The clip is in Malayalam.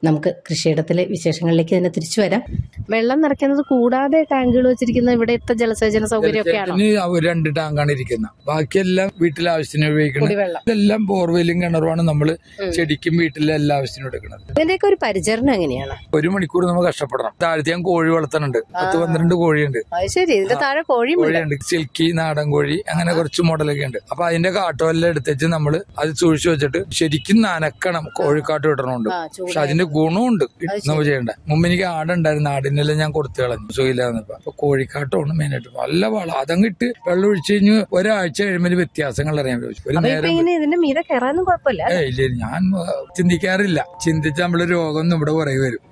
നമുക്ക് കൃഷിയിടത്തിലെ വിശേഷങ്ങളിലേക്ക് തന്നെ തിരിച്ചു വരാം വെള്ളം നിറയ്ക്കുന്നത് കൂടാതെ ടാങ്കുകൾ വെച്ചിരിക്കുന്ന ഇവിടുത്തെ ജലസേചന സൗകര്യമൊക്കെയാണോ ഇതിന് അവ രണ്ട് ടാങ്കാണ് ഇരിക്കുന്നത് ബാക്കിയെല്ലാം വീട്ടിലെ ആവശ്യത്തിന് ഉപയോഗിക്കുന്നത് കുടിവെള്ളം ഇതെല്ലാം ബോർവെല്ലും കിണറുമാണ് നമ്മൾ ചെടിക്കും വീട്ടിലെ എല്ലാ ആവശ്യത്തിനും എടുക്കുന്നത് ഇതിന്റെയൊക്കെ ഒരു പരിചരണം എങ്ങനെയാണ് ഒരു മണിക്കൂർ നമ്മൾ കഷ്ടപ്പെടണം താഴത്തെ ഞാൻ കോഴി വളർത്തുന്നുണ്ട് പത്ത് പന്ത്രണ്ട് കോഴിയുണ്ട് അത് ശരി ഇതിന്റെ താഴെ കോഴിയും ഉണ്ട്. കോഴിയുണ്ട് സിൽക്കി നാടൻ കോഴി അങ്ങനെ കുറച്ച് മോഡലൊക്കെ ഉണ്ട് അപ്പൊ അതിന്റെ കാട്ടുമെല്ലാം എടുത്തേച്ച് നമ്മൾ അത് സൂക്ഷിച്ചു വെച്ചിട്ട് ശരിക്കും നനക്കണം കോഴിക്കാട്ട് ഇടണമുണ്ട് ആ, ചൂട് പക്ഷെ അതിന്റെ ഗുണമുണ്ട് നമ്മൾ ചെയ്യണ്ട മുമ്പ് എനിക്ക് ആടുണ്ടായിരുന്നു ആടിനെല്ലാം ഞാൻ കൊടുത്തു കളഞ്ഞു സുഖമില്ലാന്നപ്പോ അപ്പൊ കോഴിക്കാട്ടമാണ് മെയിനായിട്ട് നല്ല വളം അതങ്ങ് ഇട്ട് വെള്ളം ഒഴിച്ചു കഴിഞ്ഞ് ഒരാഴ്ച കഴിയുമ്പോൾ വ്യത്യാസങ്ങൾ അറിയാൻ പറ്റും ഒരു അപ്പൊ ഇപ്പൊ നേരം ഇങ്ങനെ ഇതിന്റെ മീതെ കയറാനും കുഴപ്പമില്ല ഏയ് ഇല്ല ഞാൻ ആ, ചിന്തിക്കാറില്ല ചിന്തിച്ച നമ്മള് രോഗം നമ്മുടെ പുറകെ വരും